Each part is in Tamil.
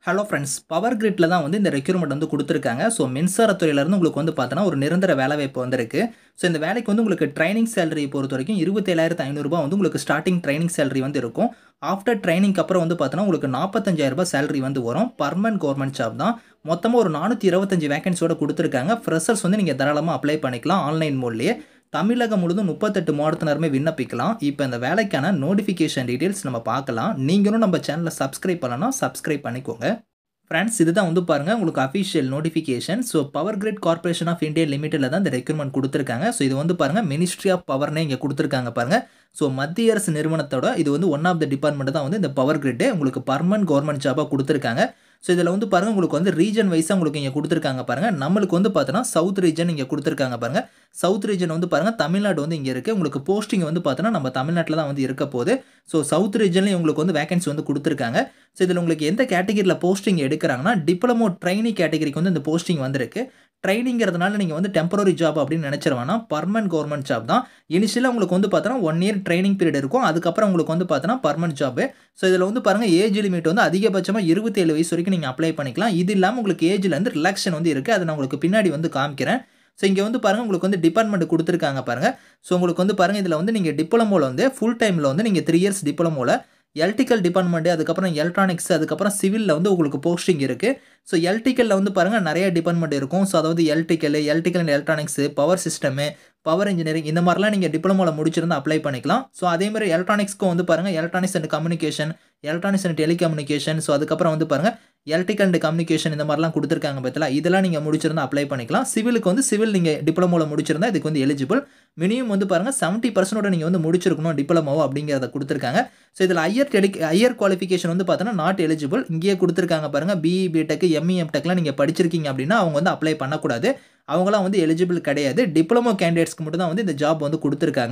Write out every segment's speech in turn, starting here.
ஹலோ ஃப்ரெண்ட்ஸ் பவர் கிரிட்டில் தான் வந்து இந்த ரெக்யூர்மெண்ட் வந்து கொடுத்துருக்காங்க ஸோ மின்சாரத்துறையிலேருந்து உங்களுக்கு வந்து பார்த்தோன்னா ஒரு நிரந்தர வேலைவாய்ப்பு வந்திருக்கு ஸோ இந்த வேலைக்கு வந்து உங்களுக்கு ட்ரைனிங் சேலரி பொறுத்த வரைக்கும் இருபத்தேழாயிரத்து ஐநூறுரூபா வந்து உங்களுக்கு ஸ்டார்டிங் ட்ரைனிங் சேலரி வந்து இருக்கும் ஆஃப்டர் ட்ரைனிங்க்கு அப்புறம் வந்து பார்த்தோன்னா உங்களுக்கு நாற்பத்தஞ்சாயிரரூபா சேலரி வந்து வரும் பர்மனன்ட் கவர்மெண்ட் ஜாப் தான் மொத்தமாக ஒரு நானூற்றி இருபத்தஞ்சு வேகன்சியோட கொடுத்துருக்காங்க ஃப்ரெஷர்ஸ் வந்து நீங்கள் தாராளமாக அப்ளை பண்ணிக்கலாம் ஆன்லைன் மூலியே தமிழகம் முழுதும் முப்பத்தெட்டு மாவட்டத்தினருமே விண்ணப்பிக்கலாம் இப்போ இந்த வேலைக்கான நோட்டிஃபிகேஷன் டீட்டெயில்ஸ் நம்ம பார்க்கலாம் நீங்களும் நம்ம சேனலை சப்ஸ்கிரைப் பண்ணலாம் சப்ஸ்கிரைப் பண்ணிக்கோங்க ஃப்ரெண்ட்ஸ் இதுதான் வந்து பாருங்கள் உங்களுக்கு official notification so power grid corporation of India லிமிட்டில் தான் இந்த ரெக்ரூட்மெண்ட் கொடுத்துருக்காங்க ஸோ இது வந்து பாருங்கள் மினிஸ்ட்ரி ஆஃப் பவர்னே இங்கே கொடுத்துருக்காங்க பாருங்கள் ஸோ மத்திய அரசு நிறுவனத்தோட இது வந்து ஒன் ஆஃப் த டிபார்ட்மெண்ட் தான் வந்து இந்த பவர் கிரிட்டு உங்களுக்கு பர்மனன்ட் கவர்மெண்ட் ஜாபாக கொடுத்துருக்காங்க ஸோ இதில் வந்து பாருங்கள் உங்களுக்கு வந்து ரீஜன் வைஸாக உங்களுக்கு இங்கே கொடுத்துருக்காங்க பாருங்கள் நம்மளுக்கு வந்து பார்த்தோன்னா சவுத் ரீஜன் இங்கே கொடுத்துருக்காங்க பாருங்கள் சவுத் ரீஜன் வந்து பாருங்கள் தமிழ்நாடு வந்து இங்கே இருக்குது உங்களுக்கு போஸ்டிங் வந்து பார்த்தோன்னா நம்ம தமிழ்நாட்டில் தான் வந்து இருக்க போகுது ஸோ சவுத் ரீஜன்லேயும் உங்களுக்கு வந்து வேகன்சி வந்து கொடுத்துருக்காங்க ஸோ இதில் உங்களுக்கு எந்த கேட்டகரியில் போஸ்டிங் எடுக்கிறாங்கன்னா டிப்ளமோ ட்ரைனி கேட்டகரிக்கு வந்து இந்த போஸ்டிங் வந்திருக்கு ட்ரைனிங்கிறதுனால நீங்கள் வந்து டெம்பரரி ஜாப் அப்படின்னு நினச்சிட வேணாம் பர்மனன்ட் கவர்மெண்ட் ஜாப் தான் இனிஷியலாக உங்களுக்கு வந்து பார்த்தோன்னா ஒன் இயர் ட்ரைனிங் பீரியட் இருக்கும் அதுக்கப்புறம் உங்களுக்கு வந்து பார்த்தோன்னா பர்மனன்ட் ஜாப் ஸோ இதில் வந்து பாருங்கள் ஏஜ் லிமிட் வந்து அதிகபட்சமாக இருபத்தேழு வயசு வரைக்கும் நீங்கள் அப்ளை பண்ணிக்கலாம் இது இல்லாமல் உங்களுக்கு ஏஜில் வந்து ரிலாக்ஷன் வந்து இருக்குது அதை நான் உங்களுக்கு பின்னாடி வந்து காமிக்கிறேன் ஸோ இங்கே வந்து பாருங்கள் உங்களுக்கு வந்து டிபார்ட்மெண்ட் கொடுத்துருக்காங்க பாருங்கள் ஸோ உங்களுக்கு வந்து பாருங்கள் இதில் வந்து நீங்கள் டிப்ளமோவில் வந்து ஃபுல் டைமில் வந்து நீங்கள் த்ரீ இயர்ஸ் டிப்ளமோவில் எலக்ட்ரிக்கல் டிபார்ட்மெண்ட்டு அதுக்கப்புறம் எலக்ட்ரானிக்ஸ் அதுக்கப்புறம் சிவிலில் வந்து உங்களுக்கு போஸ்டிங் இருக்குது ஸோ எலக்ட்ரிக்கலில் வந்து பாருங்கள் நிறைய டிபார்ட்மெண்ட் இருக்கும் ஸோ அதாவது electrical electrical and electronics power system power engineering இந்த மாதிரிலாம் நீங்கள் டிப்ளமோவில் முடிச்சிருந்தா அப்ளை பண்ணிக்கலாம் ஸோ அதேமாதிரி எலக்ட்ரானிக்ஸ்க்கும் வந்து பாருங்கள் electronics and communication electronics and telecommunication so அதுக்கப்புறம் வந்து பாருங்கள் எலக்ட்ரிக்கல் அண்ட் கம்யூனிகேஷன் இந்த மாதிரிலாம் கொடுத்துருக்காங்க பார்த்தீங்களா இதெல்லாம் நீங்கள் முடிச்சிருந்தா அப்ளை பண்ணிக்கலாம் சிவிலுக்கு வந்து சிவில் நீங்கள் டிப்ளமோவில் முடிச்சிருந்தா இதுக்கு வந்து எலிஜிபிள் மினிமம் வந்து பாருங்கள் செவன்ட்டி பர்சன்டோட நீங்கள் வந்து முடிச்சிருக்கணும் டிப்ளமோவோ அப்படிங்கிறத கொடுத்துருக்காங்க ஸோ இதில் ஐயர் டெலி ஐயர் குவாலிஃபிகேஷன் வந்து பார்த்தோன்னா நாட் எலிஜிபிள் இங்கேயே கொடுத்துருக்காங்க பாருங்கள் பிஇ பிடெக் எம்இ எம்டெக்லாம் நீங்கள் படிச்சிருக்கீங்க அப்படின்னா அவங்க வந்து அப்ளை பண்ணக்கூடாது அவங்களாம் வந்து எலிஜிபிள் கிடையாது டிப்ளமோ கேண்டிடேட்ஸ்க்கு மட்டும் தான் வந்து இந்த ஜாப் வந்து கொடுத்துருக்காங்க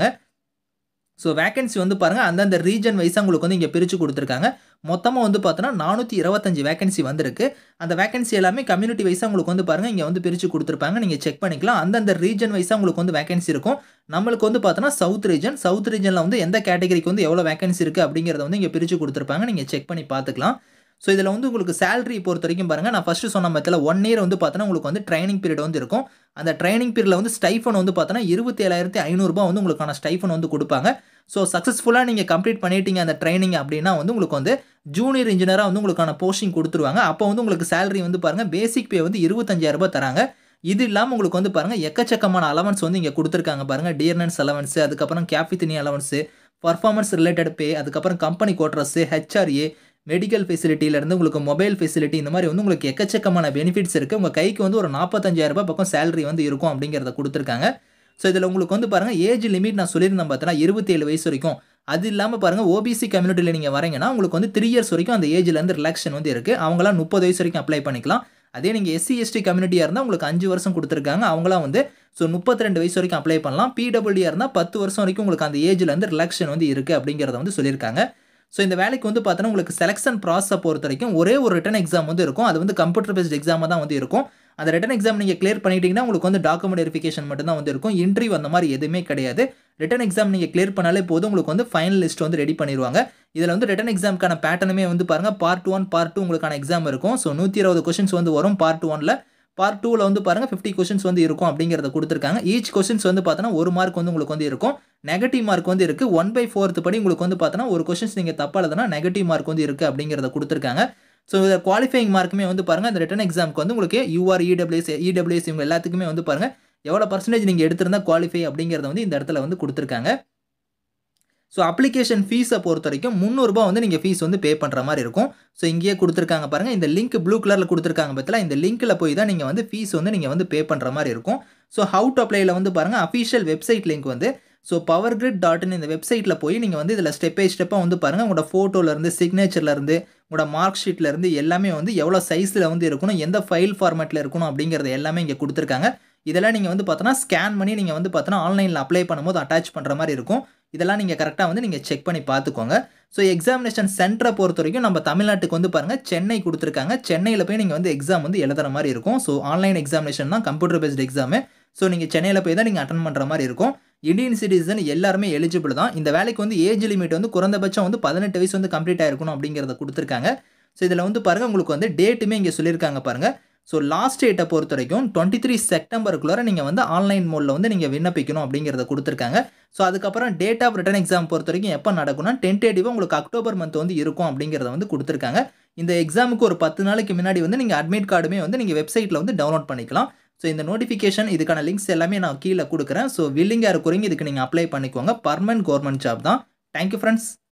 ஸோ வேகன்சி வந்து பாருங்கள் அந்தந்த ரீஜன் வைஸாக உங்களுக்கு வந்து இங்கே பிரித்து கொடுத்துருக்காங்க மொத்தமாக வந்து பார்த்தோன்னா நானூற்றி இருபத்தஞ்சி வேகன்சி வந்திருக்கு அந்த வேகன்சி எல்லாமே கம்யூனிட்டி வைஸாக உங்களுக்கு வந்து பாருங்கள் இங்கே வந்து பிரித்து கொடுத்துருப்பாங்க நீங்கள் செக் பண்ணிக்கலாம் அந்தந்த ரீஜன் வைஸாக உங்களுக்கு வந்து வேகன்சி இருக்கும் நம்மளுக்கு வந்து பார்த்தோன்னா சவுத் ரீஜன் சவுத் ரீஜனில் வந்து எந்த கேட்டகரிக்கு வந்து எவ்வளோ வேகன்சி இருக்குது அப்படிங்கிறத வந்து இங்கே பிரித்து கொடுத்துருப்பாங்க நீங்கள் செக் பண்ணி பார்த்துக்கலாம் ஸோ இதில் வந்து உங்களுக்கு சேலரி பொறுத்த வரைக்கும் பாருங்கள் நான் ஃபஸ்ட்டு சொன்ன மத்தியில் ஒன் இயர் வந்து பார்த்தோன்னா உங்களுக்கு வந்து ட்ரைனிங் பீரியட் வந்து இருக்கும் அந்த ட்ரைனிங் பீரியடில் வந்து ஸ்டைஃபன் வந்து பார்த்தோன்னா இருபத்தேழாயிரத்தி ஐநூறுரூபா வந்து உங்களுக்கான ஸ்டைஃபன் வந்து கொடுப்பாங்க ஸோ சக்ஸஸ்ஃபுல்லாக நீங்கள் கம்ப்ளீட் பண்ணிட்டீங்க அந்த ட்ரைனிங் அப்படின்னா வந்து உங்களுக்கு வந்து ஜூனியர் இன்ஜினியராக வந்து உங்களுக்கான போஸ்டிங் கொடுத்துருவாங்க அப்போ வந்து உங்களுக்கு சேலரி வந்து பாருங்கள் பேசிக் பே வந்து இருபத்தஞ்சாயிரரூபா தராங்க இது இல்லாமல் உங்களுக்கு வந்து பாருங்கள் எக்கச்சக்கமான அலவன்ஸ் வந்து இங்கே கொடுத்துருக்காங்க பாருங்கள் டியர்னன்ஸ் அலவன்ஸு அதுக்கப்புறம் கேஃபித்தினி அலவன்ஸு பர்ஃபார்மன்ஸ் ரிலேட்டட் பே அதுக்கப்புறம் கம்பெனி கோட்ரஸ்ஸு ஹெச்ஆர்ஏ மெடிக்கல் ஃபெசிலிட்டியிலேருந்து உங்களுக்கு மொபைல் ஃபெசிலிட்டி இந்த மாதிரி வந்து உங்களுக்கு எக்கச்சக்கமான பெனிஃபிட்ஸ் இருக்குது உங்கள் கைக்கு வந்து ஒரு நாற்பத்தஞ்சாயிரரூபா பக்கம் சேலரி வந்து இருக்கும் அப்படிங்கிறத கொடுத்துருக்காங்க ஸோ இதில் உங்களுக்கு வந்து பாருங்கள் ஏஜ் லிமிட் நான் சொல்லியிருந்தேன் பார்த்தீங்கன்னா இருபத்தேழு வயசு வரைக்கும் அது இல்லாமல் பாருங்கள் ஓபிசி கம்யூனிட்டியில் நீங்கள் வரீங்கன்னா உங்களுக்கு வந்து த்ரீ இயர்ஸ் வரைக்கும் அந்த ஏஜ்லேருந்து ரிலாக்ஷன் வந்து இருக்குது அவங்களாம் முப்பது வயசு வரைக்கும் அப்ளை பண்ணிக்கலாம் அதே நீங்கள் எஸ்சி எஸ்டி கம்யூனிட்டியாக இருந்தால் உங்களுக்கு அஞ்சு வருஷம் கொடுத்துருக்காங்க அவங்களாம் வந்து ஸோ முப்பத்தி ரெண்டு வயசு வரைக்கும் அப்ளை பண்ணலாம் பிடபிள்யூடியாக இருந்தால் பத்து வருஷம் வரைக்கும் உங்களுக்கு அந்த ஏஜ்லேருந்து ரிலாக்ஷன் வந்து இருக்குது அப்படிங்கிறத வந்து சொல்லியிருக்காங்க ஸோ இந்த வேலைக்கு வந்து பார்த்தோன்னா உங்களுக்கு செலெக்ஷன் ப்ராசஸை பொறுத்த வரைக்கும் ஒரே ஒரு ரிட்டன் எக்ஸாம் வந்து இருக்கும் அது வந்து கம்ப்யூட்டர் பேஸ்ட் எக்ஸாமாக தான் வந்து இருக்கும் அந்த ரிட்டன் எக்ஸாம் நீங்கள் கிளியர் பண்ணிட்டீங்கன்னா உங்களுக்கு வந்து டாக்குமெண்ட் வெரிஃபிகேஷன் மட்டும் தான் வந்து இருக்கும் இன்டர்வியூ அந்த மாதிரி எதுவுமே கிடையாது ரிட்டன் எக்ஸாம் நீங்கள் கிளியர் பண்ணாலே போதும் உங்களுக்கு வந்து ஃபைனல் லிஸ்ட் வந்து ரெடி பண்ணிடுவாங்க இதில் வந்து ரிட்டன் எக்ஸாமுக்கான பேட்டர்னுமே வந்து பாருங்கள் பார்ட் ஒன் பார்ட் டூ உங்களுக்கான எக்ஸாம் இருக்கும் ஸோ நூற்றி இருபது கொஷின்ஸ் வந்து வரும் பார்ட் ஒனில் பார்ட் டூவில் வந்து பாருங்கள் ஃபிஃப்டி கொஷின்ஸ் வந்து இருக்கும் அப்படிங்கிறத கொடுத்துருக்காங்க ஈச் கொஷின்ஸ் வந்து பார்த்தோன்னா ஒரு மார்க் வந்து உங்களுக்கு வந்து இருக்கும் நெகட்டிவ் மார்க் வந்து இருக்குது ஒன் பை ஃபோர்த் படி உங்களுக்கு வந்து பார்த்தோன்னா ஒரு கொஷின்ஸ் நீங்கள் தப்பாக எழுதுனா நெகட்டிவ் மார்க் வந்து இருக்குது அப்படிங்கிறத கொடுத்துருக்காங்க ஸோ இதில் குவாலிஃபைங் மார்க்குமே வந்து பாருங்கள் அந்த ரிட்டன் எக்ஸாமுக்கு வந்து உங்களுக்கு யூஆர் இடபிள்யூஎஸ் இடபிள்யூஎஸ் இவங்க எல்லாத்துக்குமே வந்து பாருங்கள் எவ்வளோ பர்சன்டேஜ் நீங்கள் எடுத்திருந்தா குவாலிஃபை அப்படிங்கிறத வந்து இந்த இடத்துல வந்து கொடுத்துருக்காங்க ஸோ அப்ளிகேஷன் ஃபீஸை பொறுத்த வரைக்கும் முந்நூறுரூபா வந்து நீங்கள் ஃபீஸ் வந்து பே பண்ணுற மாதிரி இருக்கும் ஸோ இங்கேயே கொடுத்துருக்காங்க பாருங்கள் இந்த லிங்க் ப்ளூ கலரில் கொடுத்துருக்காங்க பற்றில இந்த லிங்க்கில் போய் தான் நீங்கள் வந்து ஃபீஸ் வந்து நீங்கள் வந்து பே பண்ணுற மாதிரி இருக்கும் ஸோ ஹவு டு அப்ளைல வந்து பாருங்கள் அஃபிஷியல் வெப்சைட் லிங்க் வந்து so power grid dot in இந்த வெப்சைட்டில் போய் நீங்கள் வந்து இதில் ஸ்டெப் பை ஸ்டெப்பாக வந்து பாருங்கள் உங்களோட ஃபோட்டோலேருந்து சிக்னேச்சர்லேருந்து உங்களோட மார்க் ஷீட்லேருந்து எல்லாமே வந்து எவ்வளோ சைஸில் வந்து இருக்கணும் எந்த ஃபைல் ஃபார்மேட்டில் இருக்கணும் அப்படிங்கிறது எல்லாமே இங்கே கொடுத்துருக்காங்க இதெல்லாம் நீங்கள் வந்து பார்த்தோன்னா ஸ்கேன் பண்ணி நீங்கள் வந்து பார்த்தோன்னா ஆன்லைனில் அப்ளை பண்ணும்போது அட்டாச் பண்ணுற மாதிரி இருக்கும் இதெல்லாம் நீங்கள் கரெக்டாக வந்து நீங்கள் செக் பண்ணி பார்த்துக்கோங்க ஸோ எக்ஸாமினேஷன் சென்டரை பொறுத்த வரைக்கும் நம்ம தமிழ்நாட்டுக்கு வந்து பாருங்கள் சென்னை கொடுத்துருக்காங்க சென்னையில் போய் நீங்கள் வந்து எக்ஸாம் வந்து எழுதுற மாதிரி இருக்கும் ஸோ ஆன்லைன் எக்ஸாமினேஷன் தான் கம்ப்யூட்டர் பேஸ்ட் எக்ஸாமு ஸோ நீங்கள் சென்னையில் போய் தான் நீங்கள் அட்டன் பண்ணுற மாதிரி இருக்கும் இந்தியன் சிட்டிசன் எல்லாருமே எலிஜிபிள் தான் இந்த வேலைக்கு வந்து ஏஜ் லிமிட் வந்து குறைந்தபட்சம் வந்து பதினெட்டு வயசு வந்து கம்ப்ளீட் ஆயிருக்கணும் அப்படிங்கிறத கொடுத்துருக்காங்க ஸோ இதில் வந்து பாருங்கள் உங்களுக்கு வந்து டேட்டுமே இங்கே சொல்லியிருக்காங்க பாருங்கள் ஸோ லாஸ்ட் டேட்டை பொறுத்த வரைக்கும் டுவெண்ட்டி த்ரீ செப்டம்பருக்குள்ளே நீங்கள் வந்து ஆன்லைன் மோடில் வந்து நீங்கள் விண்ணப்பிக்கணும் அப்படிங்கிறத கொடுத்துருக்காங்க ஸோ அதுக்கப்புறம் டேட் ஆஃப் ரிட்டன் எக்ஸாம் பொறுத்த வரைக்கும் எப்போ நடக்கும்னா டென்டேட்டிவாக உங்களுக்கு அக்டோபர் மந்த் வந்து இருக்கும் அப்படிங்கிறத வந்து கொடுத்துருக்காங்க இந்த எக்ஸாமுக்கு ஒரு பத்து நாளைக்கு முன்னாடி வந்து நீங்கள் அட்மிட் கார்டுமே வந்து நீங்கள் வெப்சைட்டில் வந்து டவுன்லோட் பண்ணிக்கலாம் ஸோ இந்த நோட்டிஃபிகேஷன் இதுக்கான லிங்க்ஸ் எல்லாமே நான் கீழே கொடுக்குறேன் ஸோ வில்லிங்காக இருக்கிறீங்க இதுக்கு நீங்கள் அப்ளை பண்ணிக்கோங்க பர்மனன்ட் கவர்மெண்ட் ஜாப் தான் தேங்க்யூ ஃப்ரெண்ட்ஸ்